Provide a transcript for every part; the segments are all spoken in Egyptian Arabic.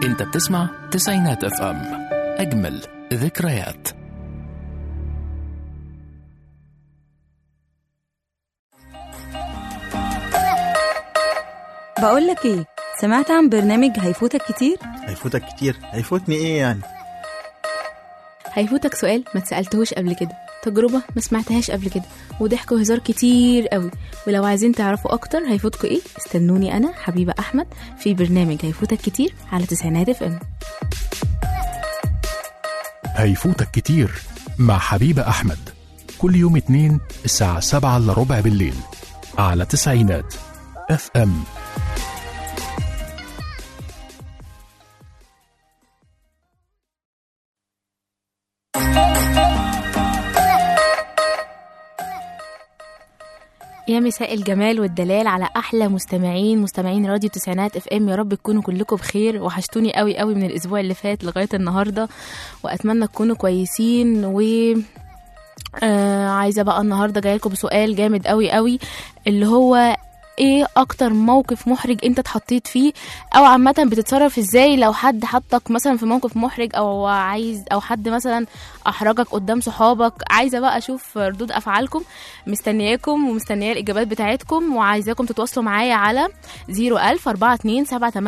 انت بتسمع تسعينات اف ام اجمل ذكريات بقول لك ايه سمعت عن برنامج هيفوتك كتير هيفوتك كتير هيفوتني ايه يعني هيفوتك سؤال ما اتسألتهوش قبل كده تجربة ما سمعتهاش قبل كده وضحك وهزار كتير قوي ولو عايزين تعرفوا اكتر هيفوتكوا ايه استنوني انا حبيبة احمد في برنامج هيفوتك كتير على تسعينات اف ام هيفوتك كتير مع حبيبة أحمد كل يوم اتنين الساعة سبعة إلا ربع بالليل على تسعينات اف ام يا مساء الجمال والدلال على احلى مستمعين مستمعين راديو تسعينات اف ام يا رب تكونوا كلكم بخير وحشتوني قوي قوي من الاسبوع اللي فات لغايه النهارده واتمنى تكونوا كويسين و آه عايزه بقى النهارده جايه لكم بسؤال جامد قوي قوي اللي هو ايه اكتر موقف محرج انت اتحطيت فيه او عامه بتتصرف ازاي لو حد حطك مثلا في موقف محرج او عايز او حد مثلا احرجك قدام صحابك عايزه بقى اشوف ردود افعالكم مستنياكم ومستنيه الاجابات بتاعتكم وعايزاكم تتواصلوا معايا على 01000 42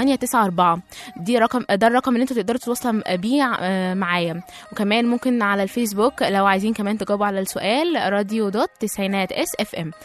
7894 دي رقم ده الرقم اللي انتوا تقدروا تتواصلوا بيه آه، معايا وكمان ممكن على الفيسبوك لو عايزين كمان تجاوبوا على السؤال راديو دوت تسعينات اس اف ام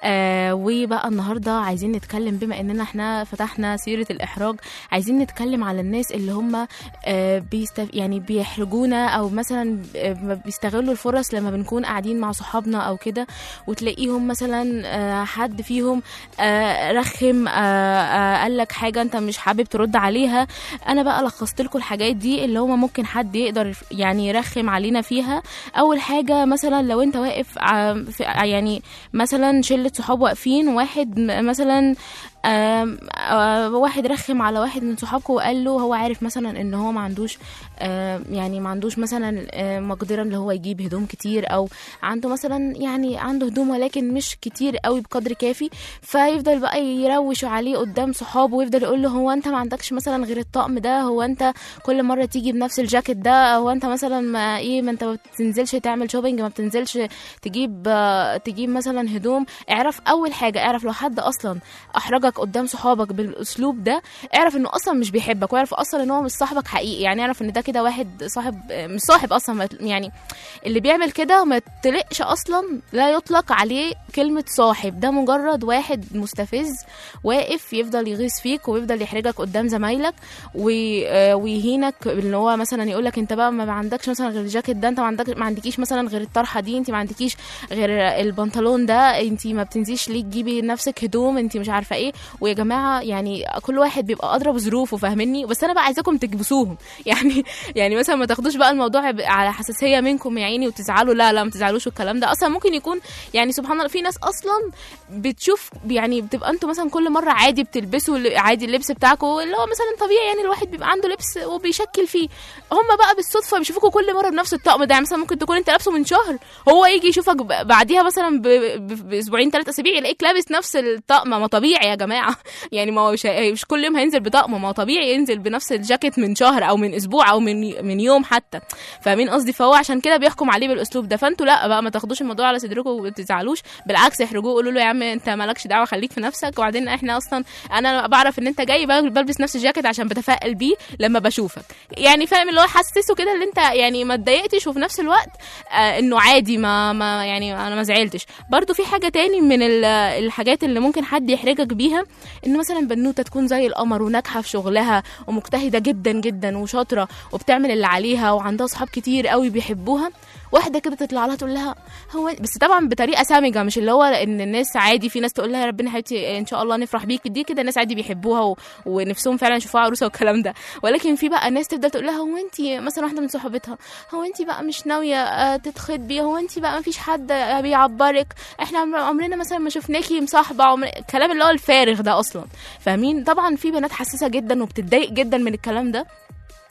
آه وبقى النهارده عايزين نتكلم بما اننا احنا فتحنا سيره الاحراج عايزين نتكلم على الناس اللي هم آه بيستف يعني بيحرجونا او مثلا آه بيستغلوا الفرص لما بنكون قاعدين مع صحابنا او كده وتلاقيهم مثلا آه حد فيهم آه رخم آه آه قال لك حاجه انت مش حابب ترد عليها انا بقى لخصت لكم الحاجات دي اللي هما ممكن حد يقدر يعني يرخم علينا فيها اول حاجه مثلا لو انت واقف ع- في- يعني مثلا شله صحاب واقفين واحد م- مثلا آم، آه، واحد رخم على واحد من صحابكم وقال له هو عارف مثلا ان هو ما عندوش آم، يعني ما عندوش مثلا آه، مقدره ان هو يجيب هدوم كتير او عنده مثلا يعني عنده هدوم ولكن مش كتير قوي بقدر كافي فيفضل بقى يروش عليه قدام صحابه ويفضل يقول له هو انت ما عندكش مثلا غير الطقم ده هو انت كل مره تيجي بنفس الجاكيت ده هو انت مثلا ما ايه ما انت ما بتنزلش تعمل شوبينج ما بتنزلش تجيب آه، تجيب مثلا هدوم اعرف اول حاجه اعرف لو حد اصلا احرجك قدام صحابك بالاسلوب ده اعرف انه اصلا مش بيحبك واعرف اصلا ان هو مش صاحبك حقيقي يعني اعرف ان ده كده واحد صاحب مش صاحب اصلا ما- يعني اللي بيعمل كده ما تطلقش اصلا لا يطلق عليه كلمه صاحب ده مجرد واحد مستفز واقف يفضل يغيظ فيك ويفضل يحرجك قدام زمايلك و- آه، ويهينك ان هو مثلا يقول لك انت بقى ما عندكش مثلا غير الجاكيت ده انت ما عندك ما عندكيش مثلا غير الطرحه دي انت ما عندكيش غير البنطلون ده انت ما بتنزيش ليه تجيبي لنفسك هدوم انت مش عارفه ايه ويا جماعه يعني كل واحد بيبقى ادرى بظروفه فاهمني بس انا بقى عايزاكم تكبسوهم يعني يعني مثلا ما تاخدوش بقى الموضوع ب- على حساسيه منكم يا عيني وتزعلوا لا لا ما تزعلوش والكلام ده اصلا ممكن يكون يعني سبحان الله في ناس اصلا بتشوف يعني بتبقى انتوا مثلا كل مره عادي بتلبسوا ال- عادي اللبس بتاعكم اللي هو مثلا طبيعي يعني الواحد بيبقى عنده لبس وبيشكل فيه هم بقى بالصدفه بيشوفوكوا كل مره بنفس الطقم ده يعني مثلا ممكن تكون انت لابسه من شهر هو يجي يشوفك ب- بعديها مثلا ب- ب- باسبوعين ثلاث اسابيع يلاقيك لابس نفس الطقم ما طبيعي يا جماعه يعني ما هو مش مش كل يوم هينزل بطقم ما هو طبيعي ينزل بنفس الجاكيت من شهر او من اسبوع او من من يوم حتى فاهمين قصدي فهو عشان كده بيحكم عليه بالاسلوب ده فانتوا لا بقى ما تاخدوش الموضوع على صدركم وما تزعلوش بالعكس احرجوه قولوا له يا عم انت مالكش دعوه خليك في نفسك وبعدين احنا اصلا انا بعرف ان انت جاي بل- بلبس نفس الجاكيت عشان بتفائل بيه لما بشوفك يعني فاهم اللي هو حسسه كده اللي انت يعني ما اتضايقتش وفي نفس الوقت آه انه عادي ما ما يعني انا ما زعلتش برضو في حاجه تاني من ال- الحاجات اللي ممكن حد يحرجك بيها ان مثلا بنوته تكون زي القمر وناجحه في شغلها ومجتهده جدا جدا وشاطره وبتعمل اللي عليها وعندها صحاب كتير قوي بيحبوها واحده كده تطلع لها تقول لها هو بس طبعا بطريقه سامجه مش اللي هو ان الناس عادي في ناس تقول لها يا ربنا حبيبتي ان شاء الله نفرح بيك دي كده ناس عادي بيحبوها و... ونفسهم فعلا يشوفوها عروسه والكلام ده ولكن في بقى ناس تفضل تقول لها هو انت مثلا واحده من صحابتها هو انت بقى مش ناويه آه، تتخطبي هو انت بقى ما فيش حد آه، بيعبرك احنا عمر- عمرنا مثلا ما شفناكي مصاحبه عمر... الكلام اللي هو الفارغ ده اصلا فاهمين طبعا في بنات حساسه جدا وبتتضايق جدا من الكلام ده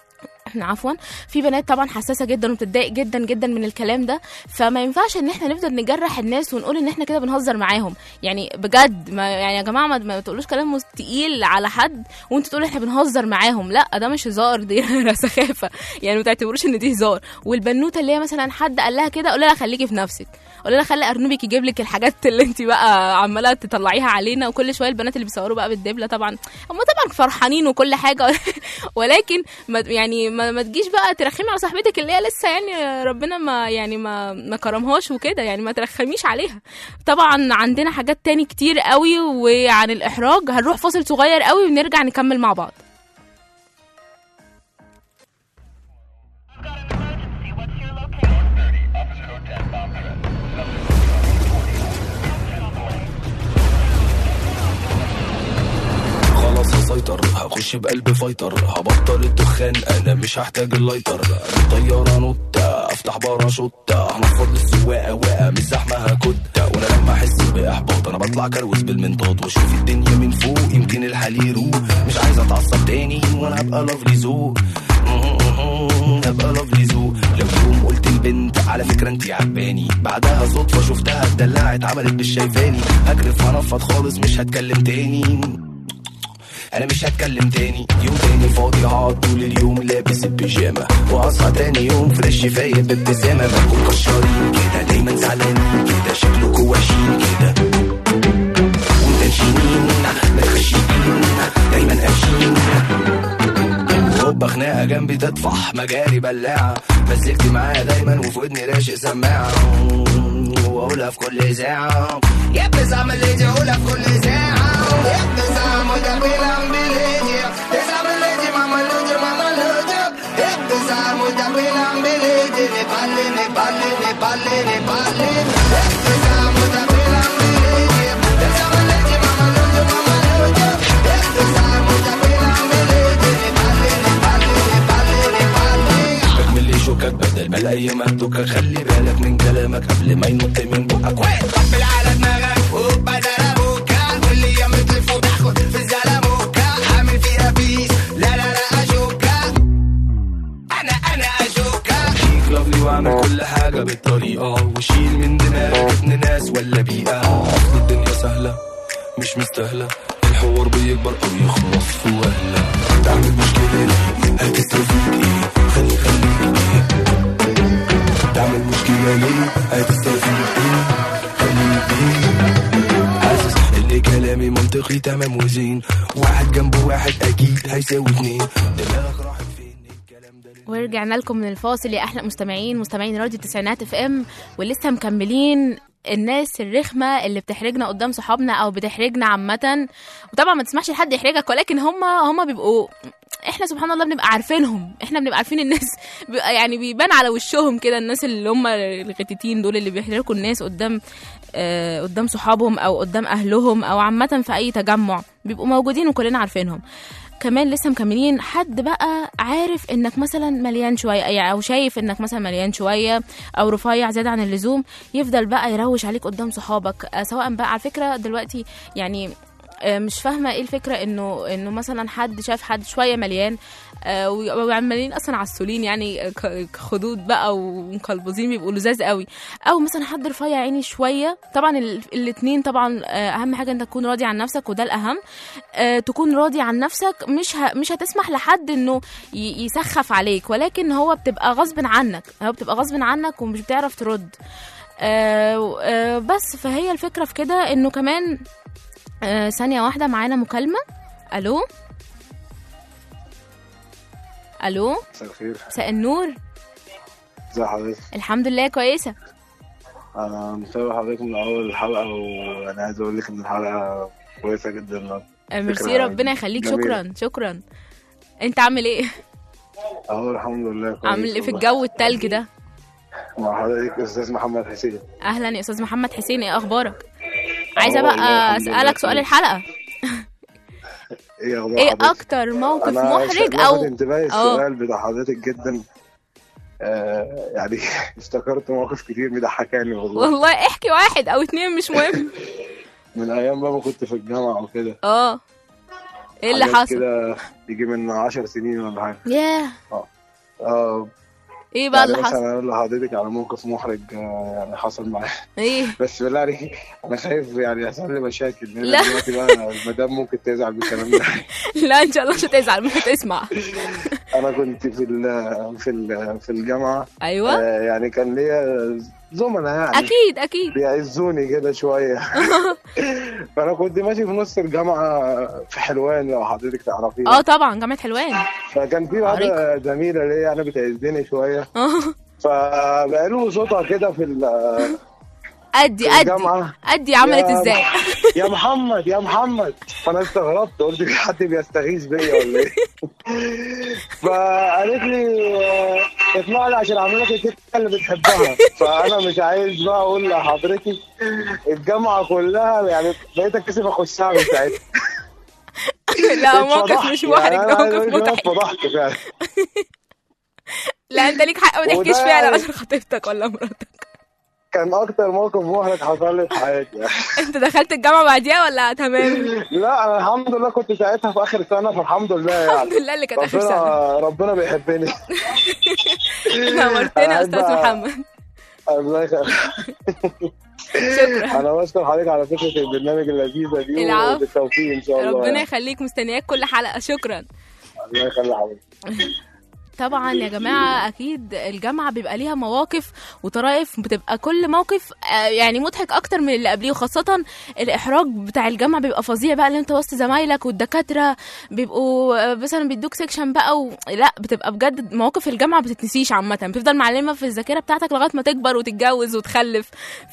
عفوا في بنات طبعا حساسه جدا وبتتضايق جدا جدا من الكلام ده فما ينفعش ان احنا نفضل نجرح الناس ونقول ان احنا كده بنهزر معاهم يعني بجد ما يعني يا جماعه ما, ما تقولوش كلام مس- تقيل على حد وانتوا تقولوا احنا بنهزر معاهم لا ده مش هزار دي سخافه يعني ما تعتبروش ان دي هزار والبنوته اللي هي مثلا حد قال لها كده قول لها خليكي في نفسك قول لها خلي ارنوبك يجيب لك الحاجات اللي انت بقى عماله تطلعيها علينا وكل شويه البنات اللي بيصوروا بقى بالدبله طبعا هم طبعا فرحانين وكل حاجه ولكن ما يعني ما, ما تجيش بقى ترخمي على صاحبتك اللي هي لسه يعني ربنا ما يعني ما ما كرمهاش وكده يعني ما ترخميش عليها طبعا عندنا حاجات تاني كتير قوي وعن الاحراج هنروح فاصل صغير قوي ونرجع نكمل مع بعض خلاص هسيطر هخش بقلب فايتر هبطل الدخان انا مش هحتاج اللايتر طيارة نوتة افتح باراشوتة هنفض السواقة واقع من الزحمة هكتة وانا لما احس باحباط انا بطلع كروز بالمنطاد واشوف الدنيا من فوق يمكن الحال يروق مش عايز اتعصب تاني وانا هبقى لافلي ذوق هبقى لافلي ذوق لو يوم قلت البنت على فكرة انتي عجباني بعدها صدفة شفتها اتدلعت عملت مش شايفاني هكرف هنفض خالص مش هتكلم تاني انا مش هتكلم تاني يوم تاني فاضي هقعد طول اليوم لابس البيجامه واصحى تاني يوم فريش فايق بابتسامه بكون كشارين كده دايما زعلانين كده شكلكوا وحشين كده ومتنشنين متخشيين دايما قافشين هوبا خناقه جنبي تطفح مجاري بلاعه مزجت معايا دايما وفي ودني راشق سماعه واقولها في كل ساعه يا ابني اعمل اللي اقولها في كل ساعه يا ابني اعمل ده بيلعب بليدي اعمل ليدي ماما لودي ماما لودي يا ابني اعمل ده بيلعب بليدي نبالي نبالي نبالي نبالي يا ابني اعمل ده بيلعب بليدي اعمل ليدي ماما لودي ماما لودي يا ابني اعمل ده بيلعب بليدي نبالي نبالي نبالي نبالي بكمل لي شوكك بدل ما الاقي مهدوكك خلي بالك من كلامك قبل ما ينط من بقك واحد طبل على دماغك وبدل ابوكا كل يوم تلف وتاخد في الزلموكا عامل فيها بيس لا لا لا اشوكا انا انا اشوكا فيك لافلي واعمل كل حاجه بالطريقه وشيل من دماغك ابن ناس ولا بيئه اصل الدنيا سهله مش مستاهله الحوار بيكبر او يخلص في وهله تعمل مشكله ليه هتستفيد ايه خلي خليك ايه تعمل مشكله ليه هتستفيد ايه خليك ايه حاسس ان كلامي منطقي تمام وزين واحد جنب واحد اكيد هيساوي اتنين دماغك راحت فين الكلام ده ليه؟ ورجعنا لكم من الفاصل يا احلى مستمعين مستمعين راديو التسعينات اف ام ولسه مكملين الناس الرخمه اللي بتحرجنا قدام صحابنا او بتحرجنا عامه وطبعا ما تسمحش لحد يحرجك ولكن هم هم بيبقوا احنا سبحان الله بنبقى عارفينهم احنا بنبقى عارفين الناس بيبقى يعني بيبان على وشهم كده الناس اللي هم الغتيتين دول اللي بيحرجوا الناس قدام آه قدام صحابهم او قدام اهلهم او عامه في اي تجمع بيبقوا موجودين وكلنا عارفينهم كمان لسه مكملين حد بقى عارف انك مثلا مليان شويه يعني او شايف انك مثلا مليان شويه او رفيع زياده عن اللزوم يفضل بقى يروش عليك قدام صحابك آه، سواء بقى على فكره دلوقتي يعني آه، مش فاهمه ايه الفكره انه انه مثلا حد شاف حد شويه مليان آه، وي- وعمالين اصلا عسولين يعني آه، ك- خدود بقى ومقلبزين بيبقوا لزاز قوي او مثلا حد رفيع عيني شويه طبعا ال- الاتنين طبعا آه، اهم حاجه انت تكون راضي عن نفسك وده الاهم آه، تكون راضي عن نفسك مش ه... مش هتسمح لحد انه ي... يسخف عليك ولكن هو بتبقى غصب عنك هو بتبقى غصب عنك ومش بتعرف ترد آه آه بس فهي الفكره في كده انه كمان آه ثانيه واحده معانا مكالمه الو الو مساء الخير مساء النور ازي حضرتك الحمد لله كويسه انا متابع حضرتك من اول الحلقه وانا عايز اقول لك ان الحلقه كويسه جدا النهارده. آه ميرسي فكرة ربنا يخليك جميلة. شكرا شكرا انت عامل ايه اهو الحمد لله كويس عامل ايه في والله. الجو التلج ده مع حضرتك استاذ محمد حسين اهلا يا استاذ محمد حسين ايه اخبارك عايزه والله بقى الحمد لله اسالك سؤال كويس. الحلقه ايه اخبار ايه حضرتك؟ اكتر موقف انا محرج لفت او انتباهي أو- السؤال بتاع حضرتك جدا آه يعني افتكرت مواقف كتير مضحكاني والله والله احكي واحد او اتنين مش مهم من ايام بقى ما كنت في الجامعه وكده اه ايه اللي حاجات حصل كده يجي من عشر سنين ولا حاجه ياه اه ايه بقى يعني اللي حصل مثلا اقول لحضرتك على موقف محرج آه، يعني حصل معايا ايه بس بالله عليك انا خايف يعني يحصل لي مشاكل لان لا. دلوقتي بقى المدام ممكن تزعل بالكلام ده لا ان شاء الله مش هتزعل مش هتسمع انا كنت في ال في ال في الجامعه ايوه آه، يعني كان ليا زملاء يعني اكيد اكيد بيعزوني كده شويه فانا كنت ماشي في نص الجامعه في حلوان لو حضرتك تعرفيها اه طبعا جامعه حلوان فكان في واحده زميله ليا يعني بتعزني شويه اه فبقالوا صوتها كده في ال- ادي في ادي الجامعه ادي عملت يا ازاي يا محمد يا محمد فانا استغربت قلت في حد بيستغيث بيا ولا ايه فقالت لي آه، اطلع لي عشان اعمل لك الكيكه اللي بتحبها فانا مش عايز بقى اقول لحضرتك الجامعه كلها يعني بقيت اتكسف اخشها من ساعتها لا موقف اتفضحت. مش محرج يعني ده أنا موقف عايز أقول لك مضحك اتفضحت فعلا لا انت ليك حق ما تحكيش وده فعلا يعني- عشان خطيبتك ولا مراتك كان اكتر موقف محرج حصل لي في حياتي يعني. انت دخلت الجامعه بعديها ولا تمام لا انا الحمد لله كنت ساعتها في اخر سنه فالحمد لله يعني الحمد لله اللي كانت اخر سنه ربنا ربنا بيحبني نورتنا يا استاذ أحب- محمد الله يخليك شكرا انا بشكر حضرتك على فكره البرنامج اللذيذه دي العفو. وبالتوفيق ان شاء الله ربنا يعني. يخليك مستنياك كل حلقه شكرا الله يخلي حضرتك طبعا يا جماعة أكيد الجامعة بيبقى ليها مواقف وطرائف بتبقى كل موقف آه، يعني مضحك أكتر من اللي قبليه وخاصة الإحراج بتاع الجامعة بيبقى فظيع بقى اللي أنت وسط زمايلك والدكاترة بيبقوا آه، مثلا بيدوك سيكشن بقى و... لا بتبقى بجد مواقف الجامعة بتتنسيش عامة بتفضل معلمة في الذاكرة بتاعتك لغاية ما تكبر وتتجوز وتخلف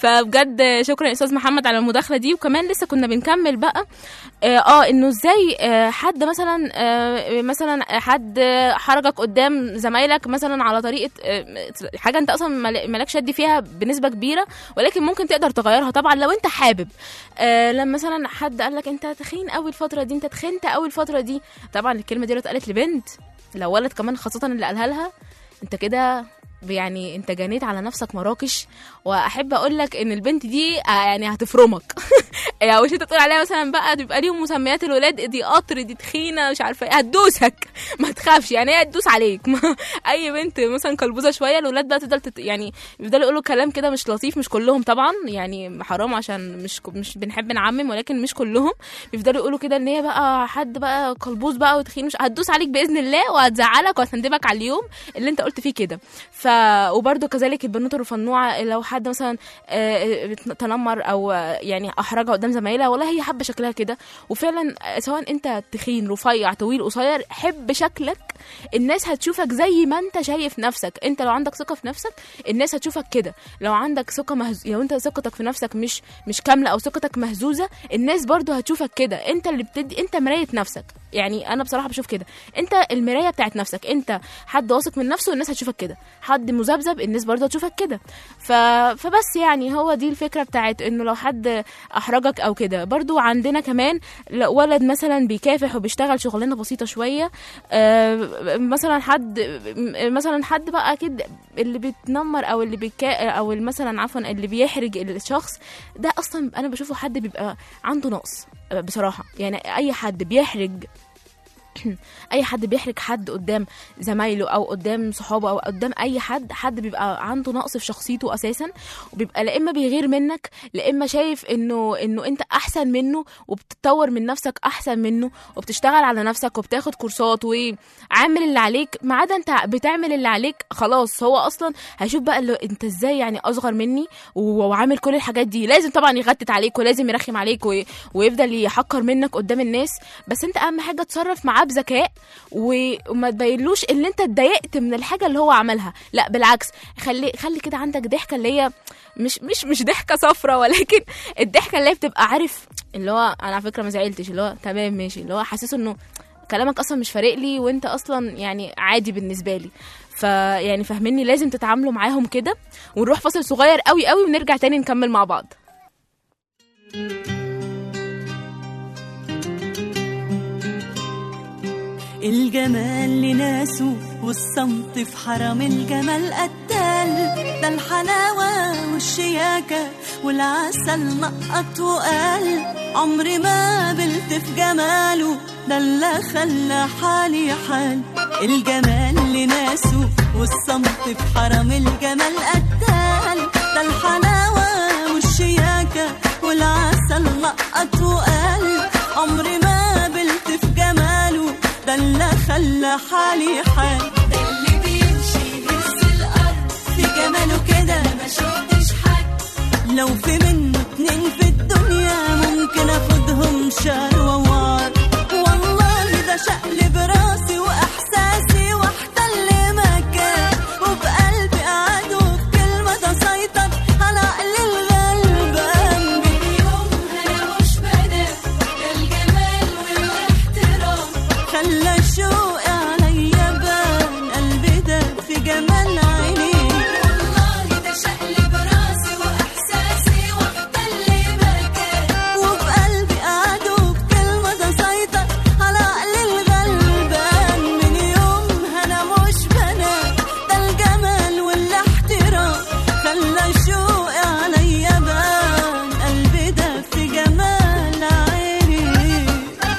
فبجد شكرا يا أستاذ محمد على المداخلة دي وكمان لسه كنا بنكمل بقى اه آه، انه ازاي آه، حد مثلا آه، مثلا حد حرجك قدام زمايلك مثلا على طريقه آه، حاجه انت اصلا مال- مالكش يد فيها بنسبه كبيره ولكن ممكن تقدر تغيرها طبعا لو انت حابب آه، لما مثلا حد قال لك انت تخين قوي الفتره دي انت تخنت قوي الفتره دي طبعا الكلمه دي لو اتقالت لبنت لو ولد كمان خاصه اللي قالها لها انت كده يعني انت جنيت على نفسك مراكش واحب اقول لك ان البنت دي آه، يعني هتفرمك او مش انت تقول عليها مثلا بقى بيبقى ليهم مسميات الولاد دي قطر دي تخينه مش عارفه ايه هتدوسك ما تخافش يعني هي هتدوس عليك ما- اي بنت مثلا كلبوزه شويه الولاد بقى تفضل تت... يعني بيفضلوا يقولوا كلام كده مش لطيف مش كلهم طبعا يعني حرام عشان مش مش بنحب نعمم ولكن مش كلهم بيفضلوا يقولوا كده ان هي بقى حد بقى كلبوز بقى وتخين مش هتدوس عليك باذن الله وهتزعلك وهتندبك على اليوم اللي انت قلت فيه كده ف وبرده كذلك البنوته الرفنوعه لو حد مثلا آه، آه، تنمر او آه، يعني احرجها قدام زمايلها والله هي حابه شكلها كده وفعلا آه، سواء انت تخين رفيع طويل قصير حب شكلك الناس هتشوفك زي ما انت شايف نفسك انت لو عندك ثقه في نفسك الناس هتشوفك كده لو عندك ثقه مهز... لو انت ثقتك في نفسك مش مش كامله او ثقتك مهزوزه الناس برضو هتشوفك كده انت اللي بتدي انت مرايه نفسك يعني انا بصراحه بشوف كده انت المرايه بتاعت نفسك انت حد واثق من نفسه الناس هتشوفك كده حد مذبذب الناس برضو هتشوفك كده ف... فبس يعني هو دي الفكره بتاعت انه لو حد احرجك او كده برضو عندنا كمان ل- ولد مثلا بيكافح وبيشتغل شغلانه بسيطه شويه آه، مثلا حد م- مثلا حد بقى اكيد اللي بيتنمر او اللي بيكا او مثلا عفوا اللي بيحرج الشخص ده اصلا انا بشوفه حد بيبقى عنده نقص آه، بصراحه يعني اي حد بيحرج اي حد بيحرج حد قدام زمايله او قدام صحابه او قدام اي حد حد بيبقى عنده نقص في شخصيته اساسا وبيبقى لا اما بيغير منك لا اما شايف انه انه انت احسن منه وبتتطور من نفسك احسن منه وبتشتغل على نفسك وبتاخد كورسات وعامل اللي عليك ما عدا انت بتعمل اللي عليك خلاص هو اصلا هيشوف بقى اللي انت ازاي يعني اصغر مني و- وعامل كل الحاجات دي لازم طبعا يغتت عليك ولازم يرخم عليك و... ويفضل يحقر منك قدام الناس بس انت اهم حاجه تصرف معاه بذكاء و- وما تبينلوش ان انت اتضايقت من الحاجه اللي هو عملها لا بالعكس خلي خلي كده عندك ضحكه اللي هي مش مش مش ضحكه صفرة ولكن الضحكه اللي هي بتبقى عارف اللي هو انا على فكره ما زعلتش اللي هو تمام ماشي اللي هو حاسس انه كلامك اصلا مش فارق لي وانت اصلا يعني عادي بالنسبه لي فيعني فاهميني لازم تتعاملوا معاهم كده ونروح فاصل صغير قوي قوي ونرجع تاني نكمل مع بعض الجمال لناسه والصمت في حرم الجمال قتال ده الحلاوة والشياكة والعسل نقط وقال عمري ما قبلت في جماله ده اللي خلى حالي حال الجمال لناسه والصمت في حرم الجمال قتال ده الحلاوة والشياكة والعسل نقط وقال عمري ما قبلت في جماله ده اللي خلى حالي حال ده اللي بيمشي يهز الأرض في جماله كده ما شفتش حد لو في منه اتنين في الدنيا ممكن اخدهم شهر ووار والله ده شقلب راسي واحساسي واحتل مكان وبقلبي قعد وبكلمه ده سيطر على عقل الغلبان من يومها انا مش بنام ده الجمال والاحترام خلى شوقي عليا بان قلبي ده في جمال عينيه والله ده شقلب راسي واحساسي واحتل مكان وبقلبي قعد وبكلمه ده سيطر على عقل الغلبان من يومها انا مش بنام ده الجمال والاحترام خلى شوقي عليا بان قلبي ده في جمال عينيه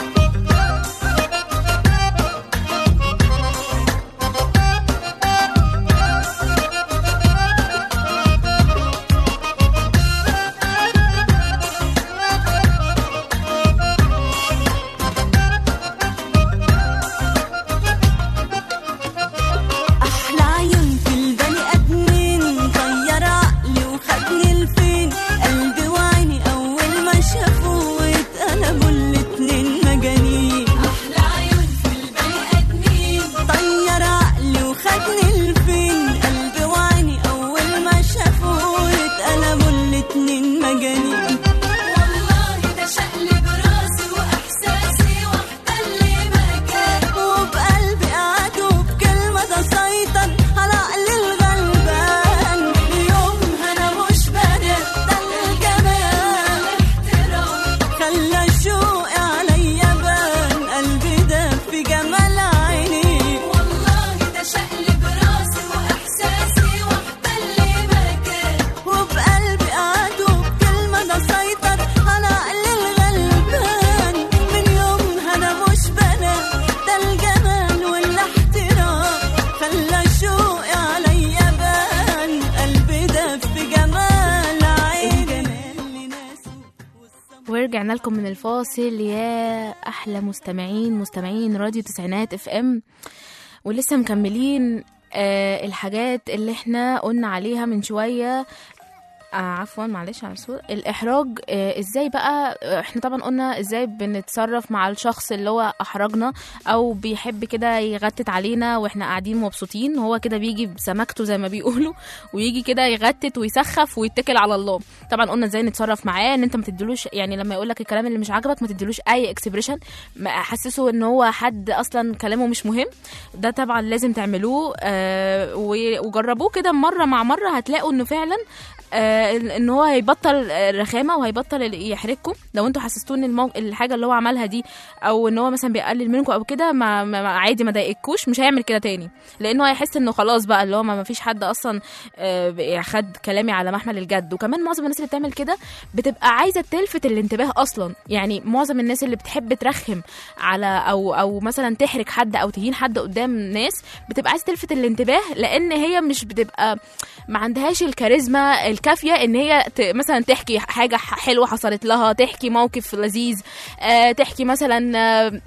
احلى عيون في البني ادمين طير عقلي وخدني لفين قلبي وعيني اول ما شافوه اتقلبوا الاتنين مجانين احلى عيون في البني ادمين طير عقلي وخدني لفين قلبي وعيني اول ما شافوه اتقلبوا الاتنين مجانين والله ده شقلب راسي واحساسي واحتل مكان وبقلبي قعد وبكلمه ده سيطر على عقل الغلبان يومها انا مش بنام ده الجمال احترام خلى شوقي عليا بان قلبي ده في جمال عيني والله ده شقلب راسي واحساسي واحتل مكان وبقلبي قعد وبكلمه ده سيطر على عقل الغلبان من يومها انا مش بنام ده الجمال والاحترام خلى شوقي عليا بان قلبي ده في جمال عيني ورجعنا لكم من الفاصل يا احلى مستمعين مستمعين راديو تسعينات اف ام ولسه مكملين آه الحاجات اللي احنا قلنا عليها من شويه آه عفوا معلش على الصوت الاحراج آه ازاي بقى آه، احنا طبعا قلنا ازاي بنتصرف مع الشخص اللي هو احرجنا او بيحب كده يغتت علينا واحنا قاعدين مبسوطين هو كده بيجي بسمكته زي ما بيقولوا ويجي كده يغتت ويسخف ويتكل على الله طبعا قلنا ازاي نتصرف معاه ان انت ما تديلوش يعني لما يقول لك الكلام اللي مش عاجبك ما تديلوش اي اكسبريشن حسسه ان هو حد اصلا كلامه مش مهم ده طبعا لازم تعملوه آه و- وجربوه كده مره مع مره هتلاقوا انه فعلا آه ان هو هيبطل الرخامه وهيبطل ال- يحرجكم لو انتوا حسستوه ان المو... الحاجه اللي هو عملها دي او ان هو مثلا بيقلل منكم او كده ما... ما... ما- عادي ما ضايقكوش مش هيعمل كده تاني لانه هيحس انه خلاص بقى اللي هو ما ما فيش حد اصلا آه، خد كلامي على محمل الجد وكمان معظم الناس اللي بتعمل كده بتبقى عايزه تلفت الانتباه اصلا يعني معظم الناس اللي بتحب ترخم على او او مثلا تحرج حد او تهين حد قدام ناس بتبقى عايزه تلفت الانتباه لان هي مش بتبقى ما عندهاش الكاريزما الكافيه ان هي ت... مثلا تحكي حاجه ح- حلوه حصلت لها تحكي موقف لذيذ آه تحكي مثلا آه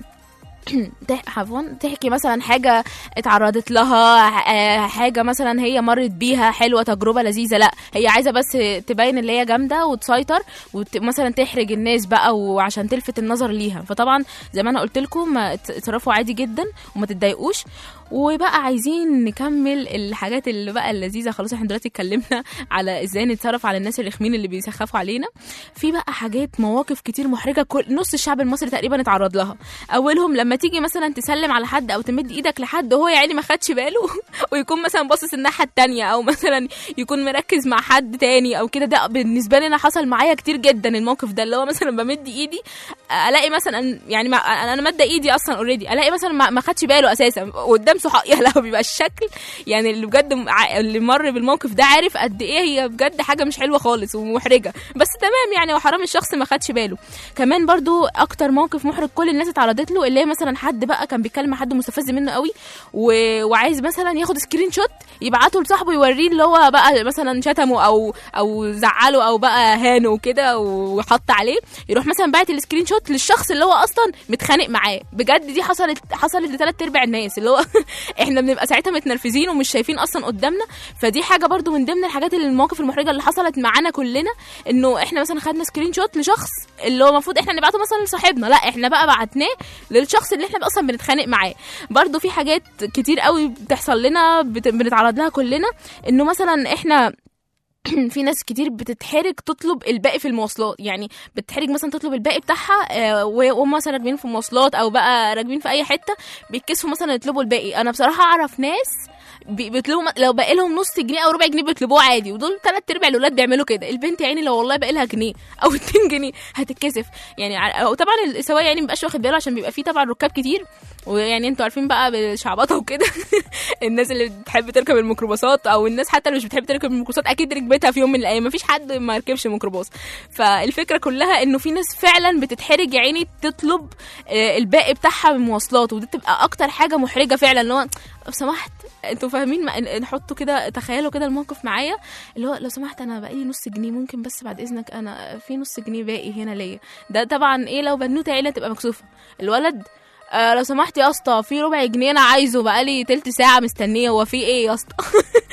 تح- عفوا تحكي مثلا حاجة اتعرضت لها آه، حاجة مثلا هي مرت بيها حلوة تجربة لذيذة لا هي عايزة بس تبين اللي هي جامدة وتسيطر ومثلا تحرج الناس بقى وعشان تلفت النظر ليها فطبعا زي ما انا قلت لكم ما ت- اتصرفوا عادي جدا وما تتضايقوش وبقى عايزين نكمل الحاجات اللي بقى اللذيذة خلاص احنا دلوقتي اتكلمنا على ازاي نتصرف على الناس الرخمين اللي بيسخفوا علينا في بقى حاجات مواقف كتير محرجة كل نص الشعب المصري تقريبا اتعرض لها اولهم لما تيجي مثلا تسلم على حد او تمد ايدك لحد وهو يعني ما خدش باله ويكون مثلا باصص الناحيه التانية او مثلا يكون مركز مع حد تاني او كده ده بالنسبه لي انا حصل معايا كتير جدا الموقف ده اللي هو مثلا بمد ايدي الاقي مثلا يعني ما انا ماده ايدي اصلا اوريدي الاقي مثلا ما ما خدش باله اساسا قدام صحاب يا لهوي بيبقى الشكل يعني اللي بجد م- ع- اللي مر بالموقف ده عارف قد ايه هي بجد حاجه مش حلوه خالص ومحرجه بس تمام يعني وحرام الشخص ما خدش باله كمان برضو اكتر موقف محرج كل الناس اتعرضت له اللي هي مثلا حد بقى كان بيتكلم مع حد مستفز منه قوي و... وعايز مثلا ياخد سكرين شوت يبعته لصاحبه يوريه اللي هو بقى مثلا شتمه او او زعله او بقى هانه وكده وحط عليه يروح مثلا باعت السكرين شوت للشخص اللي هو اصلا متخانق معاه بجد دي حصلت حصلت لثلاث ارباع الناس اللي هو احنا بنبقى ساعتها متنرفزين ومش شايفين اصلا قدامنا فدي حاجه برضو من ضمن الحاجات اللي المواقف المحرجه اللي حصلت معانا كلنا انه احنا مثلا خدنا سكرين شوت لشخص اللي هو المفروض احنا نبعته مثلا لصاحبنا لا احنا بقى بعتناه للشخص اللي احنا اصلا بنتخانق معاه برضو في حاجات كتير قوي بتحصل لنا بت- بنتعرض لها كلنا انه مثلا احنا في ناس كتير بتتحرج تطلب الباقي في المواصلات يعني بتحرج مثلا تطلب الباقي بتاعها آه، وهم مثلا راكبين في مواصلات او بقى راكبين في اي حته بيتكسفوا مثلا يطلبوا الباقي انا بصراحه اعرف ناس بي- بيطلبوا م- لو باقي لهم نص جنيه او ربع جنيه بيطلبوه عادي ودول ثلاث ارباع الاولاد بيعملوا كده البنت يعني لو والله باقي لها جنيه او 2 جنيه هتتكسف يعني ع- وطبعا السواق يعني مبقاش واخد باله عشان بيبقى فيه طبعا ركاب كتير ويعني انتوا عارفين بقى بالشعبطه وكده الناس اللي بتحب تركب الميكروباصات او الناس حتى اللي مش بتحب تركب الميكروباصات اكيد ركبتها في يوم من الايام مفيش حد ما ركبش ميكروباص فالفكره كلها انه في ناس فعلا بتتحرج يا عيني تطلب آه، الباقي بتاعها من المواصلات ودي تبقى اكتر حاجه محرجه فعلا اللي هو لو سمحت انتوا فاهمين ما- نحطوا كده تخيلوا كده الموقف معايا اللي هو لو سمحت انا بقالي نص جنيه ممكن بس بعد اذنك انا في نص جنيه باقي هنا ليا ده طبعا ايه لو بنوته عيله تبقى مكسوفه الولد آه لو سمحت يا اسطى في ربع جنيه انا عايزه بقالي تلت ساعه مستنيه هو في ايه يا اسطى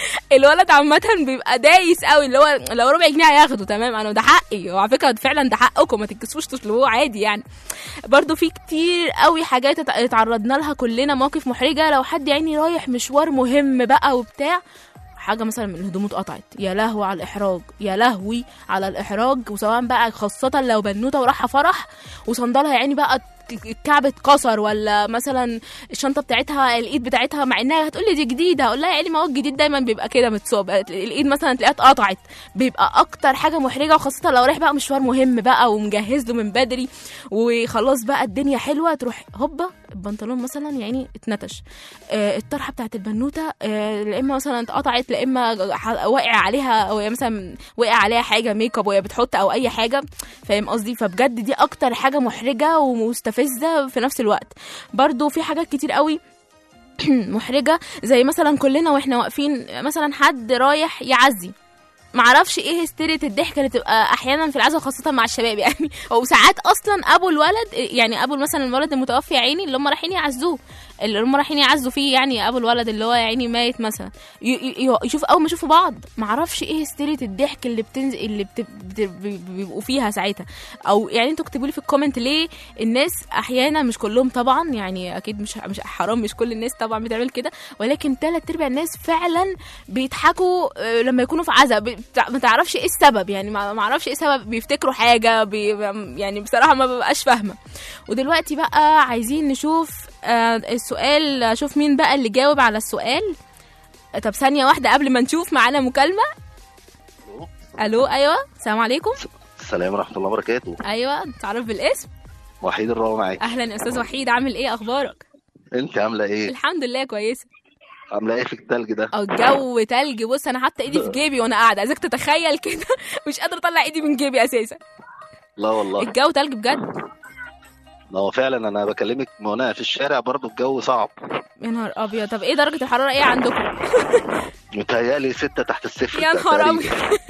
الولد عامه بيبقى دايس قوي اللي هو لو ربع جنيه هياخده تمام انا ده حقي وعلى فكره فعلا ده حقكم ما تتكسفوش تطلبوه عادي يعني برضو في كتير قوي حاجات ات- اتعرضنا لها كلنا مواقف محرجه لو حد يعني رايح مشوار مهم بقى وبتاع حاجه مثلا من هدومه اتقطعت يا لهوي على الاحراج يا لهوي على الاحراج وسواء بقى خاصه لو بنوته ورايحه فرح وصندلها يعني بقى الكعب اتكسر ولا مثلا الشنطه بتاعتها الايد بتاعتها مع انها هتقول لي دي جديده هقول لها يعني ما هو الجديد دايما بيبقى كده متصاب الايد مثلا تلاقيها اتقطعت بيبقى اكتر حاجه محرجه وخاصه لو رايح بقى مشوار مهم بقى ومجهز له من بدري وخلاص بقى الدنيا حلوه تروح هوبا البنطلون مثلا يعني اتنتش آه الطرحه بتاعت البنوته آه لا اما مثلا اتقطعت لا اما ح- واقع عليها او هي مثلا وقع عليها حاجه ميك اب وهي بتحط او اي حاجه فاهم قصدي فبجد دي اكتر حاجه محرجه ومستفزه في نفس الوقت برضو في حاجات كتير قوي محرجه زي مثلا كلنا واحنا واقفين مثلا حد رايح يعزي معرفش ايه هستيرية الضحك اللي تبقى احيانا في العزا خاصة مع الشباب يعني او ساعات اصلا ابو الولد يعني ابو مثلا الولد المتوفي يا عيني اللي هم رايحين يعزوه اللي هم رايحين يعزوا فيه يعني ابو الولد اللي هو يا عيني ميت مثلا ي- ي- يشوف اول ما يشوفوا بعض معرفش ايه هستيرية الضحك اللي بتنزل اللي بت... بت... بي- بيبقوا فيها ساعتها او يعني انتوا اكتبوا لي في الكومنت ليه الناس احيانا مش كلهم طبعا يعني اكيد مش مش حرام مش كل الناس طبعا بتعمل كده ولكن ثلاث ارباع الناس فعلا بيضحكوا آه، لما يكونوا في عزا بتع- ما تعرفش ايه السبب يعني ما ما اعرفش ايه السبب بيفتكروا حاجه بي يعني بصراحه ما ببقاش فاهمه ودلوقتي بقى عايزين نشوف آه، السؤال اشوف مين بقى اللي جاوب على السؤال طب ثانيه واحده قبل ما نشوف معانا مكالمه الو ايوه السلام عليكم السلام ورحمة الله وبركاته ايوه تعرف بالاسم وحيد الروا معاك اهلا يا استاذ وحيد عامل ايه اخبارك انت عاملة ايه؟ الحمد لله كويسه عاملة ايه في التلج ده؟ او الجو تلج بص انا حاطه ايدي في جيبي وانا قاعده عايزك تتخيل كده مش قادره اطلع ايدي من جيبي اساسا لا والله الجو تلج بجد لا هو فعلا انا بكلمك وانا في الشارع برضو الجو صعب يا نهار ابيض طب ايه درجه الحراره ايه عندكم متهيألي ستة تحت الصفر يا نهار تقريبا. ابيض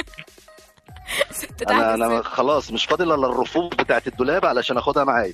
ست تحت انا انا الصفر. خلاص مش فاضل الا الرفوف بتاعت الدولاب علشان اخدها معايا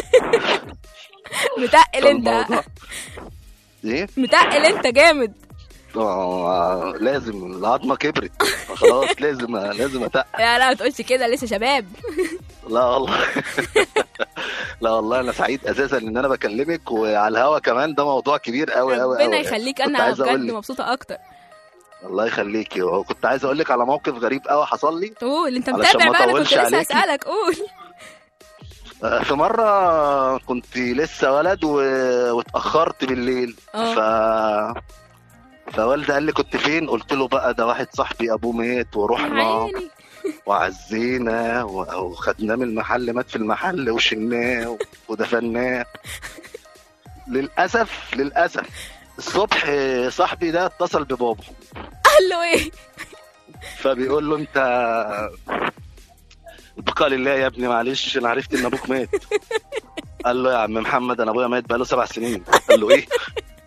متقل انت فالموضوع- ايه؟ متقل انت جامد آه لازم العظمة كبرت خلاص لازم لازم اتقل لا لا ما تقولش كده لسه شباب لا والله لا والله انا سعيد اساسا ان انا بكلمك وعلى الهوا كمان ده موضوع كبير قوي قوي ربنا قوي يخليك كنت انا عايز أقول بجد لك. مبسوطه اكتر الله يخليكي وكنت عايز اقول لك على موقف غريب قوي حصل لي قول انت علشان متابع ما بقى انا كنت أطولش لسه عليكي. هسالك قول آه، في مرة كنت لسه ولد و... واتأخرت بالليل اه. ف فوالدي قال لي كنت فين قلت له بقى ده واحد صاحبي ابوه مات يا ورحنا عيني وعزينا و- وخدناه من المحل مات في المحل وشلناه ودفناه للاسف للاسف الصبح آه، صاحبي ده اتصل ببابا قال له ايه فبيقول له انت البقاء لله يا ابني معلش انا عرفت ان ابوك مات قال له يا عم محمد انا ابويا مات بقاله سبع سنين قال له ايه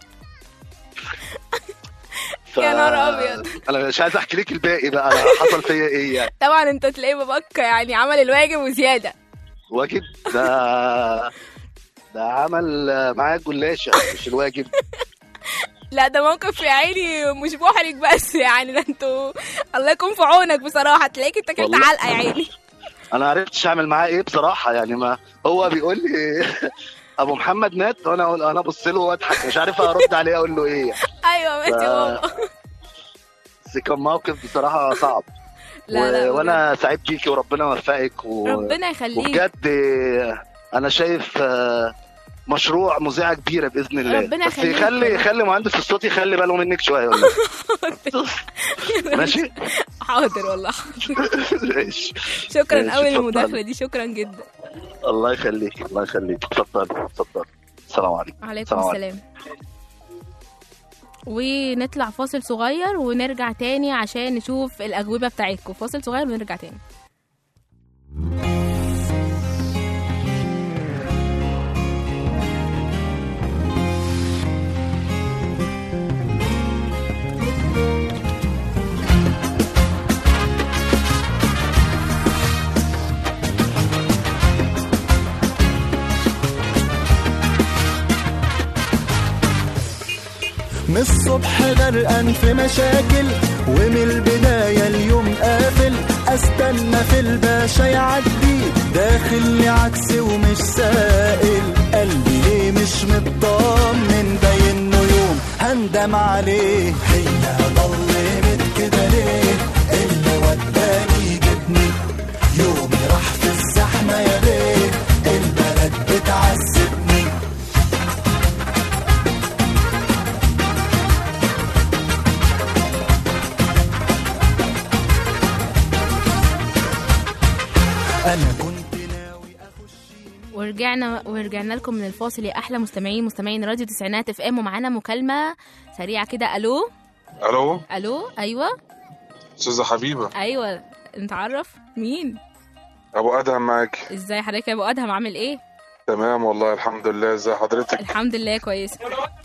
ف... يا نهار أبيض. انا مش عايز احكي لك الباقي بقى انا حصل فيا ايه يعني طبعا انت تلاقيه باباك يعني عمل الواجب وزياده واجب ده ده عمل معايا الجلاشه مش الواجب لا ده موقف يا عيني مش محرج بس يعني ده انتوا الله يكون في عونك بصراحه تلاقيك انت كلت والله. علقه يا عيني انا عرفتش اعمل معاه ايه بصراحه يعني ما هو بيقول لي ابو محمد مات وانا اقول انا ابص له واضحك مش عارف ارد عليه اقول له ايه ايوه ماشي ف- بابا بس كان موقف بصراحه صعب لا لا و... وانا سعيد بيكي وربنا يوفقك و... ربنا يخليك وبجد انا شايف آه، مشروع مذيعه كبيره باذن الله ربنا بس يخليك. يخلي يخلي مهندس الصوت يخلي باله منك شويه والله ماشي حاضر والله ماشي شكرا ماشي، قوي اتفضل. للمداخله دي شكرا جدا الله يخليك الله يخليك اتفضل اتفضل السلام عليكم عليكم السلام عليكم. السلام ونطلع فاصل صغير ونرجع تاني عشان نشوف الأجوبة بتاعتكم فاصل صغير ونرجع تاني من الصبح غرقان في مشاكل ومن البداية اليوم قافل استنى في الباشا يعدي داخل لي عكس ومش سائل قلبي ليه مش مطمن باين انه يوم هندم عليه هي ضلمت كده ليه اللي وداني جبني يومي راح في الزحمة يا بيه البلد بتعذبني انا كنت ناوي ورجعنا ورجعنا لكم من الفاصل يا احلى مستمعين مستمعين راديو تسعينات اف ام ومعانا مكالمه سريعه كده الو الو الو ايوه استاذه حبيبه ايوه نتعرف مين ابو ادهم معاك ازاي حضرتك يا ابو ادهم عامل ايه تمام والله الحمد لله ازي حضرتك الحمد لله كويسه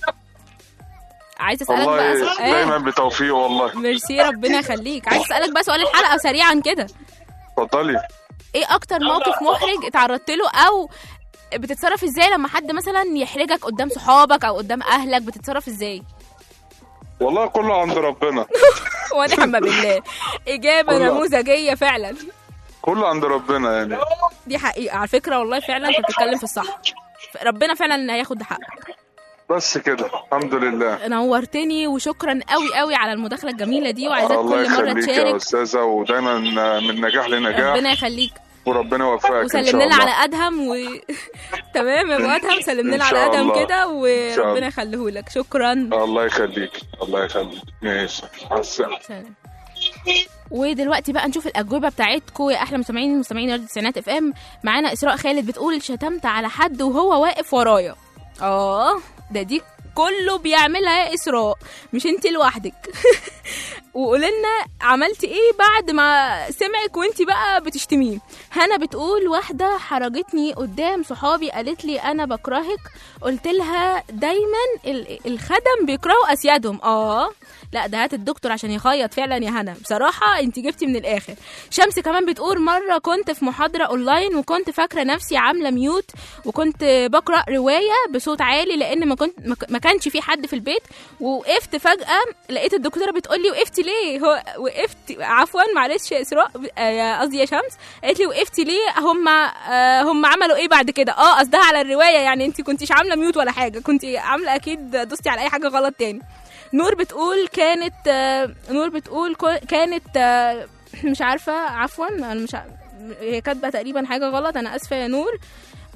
عايز اسالك والله بقى سؤال دايما بتوفيق والله ميرسي ربنا يخليك عايز اسالك بقى سؤال الحلقه سريعا كده اتفضلي ايه اكتر موقف محرج اتعرضت له او بتتصرف ازاي لما حد مثلا يحرجك قدام صحابك او قدام اهلك بتتصرف ازاي والله كله عند ربنا ونعم بالله اجابه كله. نموذجيه فعلا كله عند ربنا يعني دي حقيقه على فكره والله فعلا انت بتتكلم في الصح ربنا فعلا هياخد حقك بس كده الحمد لله نورتني وشكرا قوي قوي على المداخله الجميله دي وعايزاك الله كل مره يخليك يا تشارك استاذه ودايما من نجاح لنجاح ربنا يخليك وربنا يوفقك ان شاء وسلم لنا الله على ادهم و تمام يا ابو ادهم سلم إن لنا على شاء ادهم الله. كده إن شاء وربنا الله. يخليهولك شكرا الله يخليك الله يخليك ماشي مع السلامه سلام. ودلوقتي بقى نشوف الاجوبه بتاعتكم يا احلى مستمعين مستمعين راديو التسعينات اف ام معانا اسراء خالد بتقول شتمت على حد وهو واقف ورايا اه ده دي كله بيعملها يا اسراء مش انت لوحدك وقولي لنا عملتي ايه بعد ما سمعك وانت بقى بتشتميه هنا بتقول واحده حرجتني قدام صحابي قالت لي انا بكرهك قلت لها دايما ال- الخدم بيكرهوا اسيادهم اه لا ده هات الدكتور عشان يخيط فعلا يا هنا بصراحه انت جبتي من الاخر شمس كمان بتقول مره كنت في محاضره اونلاين وكنت فاكره نفسي عامله ميوت وكنت بقرا روايه بصوت عالي لان ما كنت ما ك- ما كانش في حد في البيت ووقفت فجاه لقيت الدكتوره بتقول لي وقفتي ليه هو وقفت عفوا معلش يا اسراء آه، يا قصدي يا شمس قالت لي وقفتي ليه هم آه، هم عملوا ايه بعد كده اه قصدها على الروايه يعني انت كنتيش عامله ميوت ولا حاجه كنت عامله اكيد دوستي على اي حاجه غلط تاني نور بتقول كانت آه، نور بتقول كو- كانت آه، مش عارفه عفوا انا مش ع- هي كاتبه تقريبا حاجه غلط انا اسفه يا نور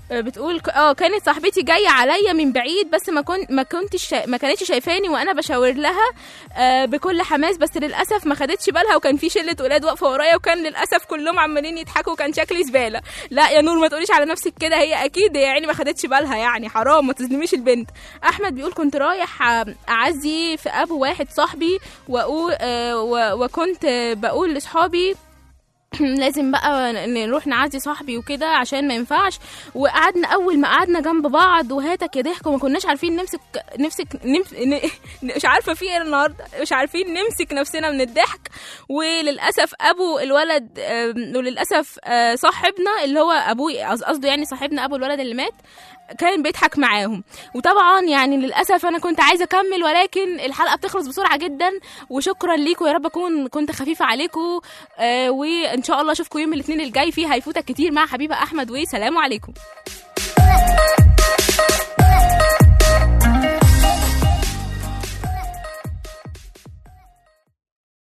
آه، بتقول ك- اه كانت صاحبتي جايه عليا من بعيد بس ما كنت ما كنتش شا... ما كانتش شايفاني وانا بشاور لها آه، بكل حماس بس للاسف ما خدتش بالها وكان في شله ولاد واقفه ورايا وكان للاسف كلهم عمالين يضحكوا وكان شكلي زباله لا يا نور ما تقوليش على نفسك كده هي اكيد هي يعني ما خدتش بالها يعني حرام ما تظلميش البنت احمد بيقول كنت رايح آه، اعزي في ابو واحد صاحبي واقول آه، و- وكنت آه، بقول لاصحابي لازم بقى نروح نعزي صاحبي وكده عشان ما ينفعش وقعدنا اول ما قعدنا جنب بعض وهاتك يا ضحك وما كناش عارفين نمسك نمسك نمس ن- مش عارفه في ايه النهارده مش عارفين نمسك نفسنا من الضحك وللاسف ابو الولد آم، وللاسف آه، صاحبنا اللي هو ابوي قص- قصده يعني صاحبنا ابو الولد اللي مات كان بيضحك معاهم وطبعا يعني للاسف انا كنت عايزه اكمل ولكن الحلقه بتخلص بسرعه جدا وشكرا ليكم يا رب اكون كنت خفيفه عليكم آه وان شاء الله اشوفكم يوم الاثنين الجاي فيه هيفوتك كتير مع حبيبه احمد وسلام عليكم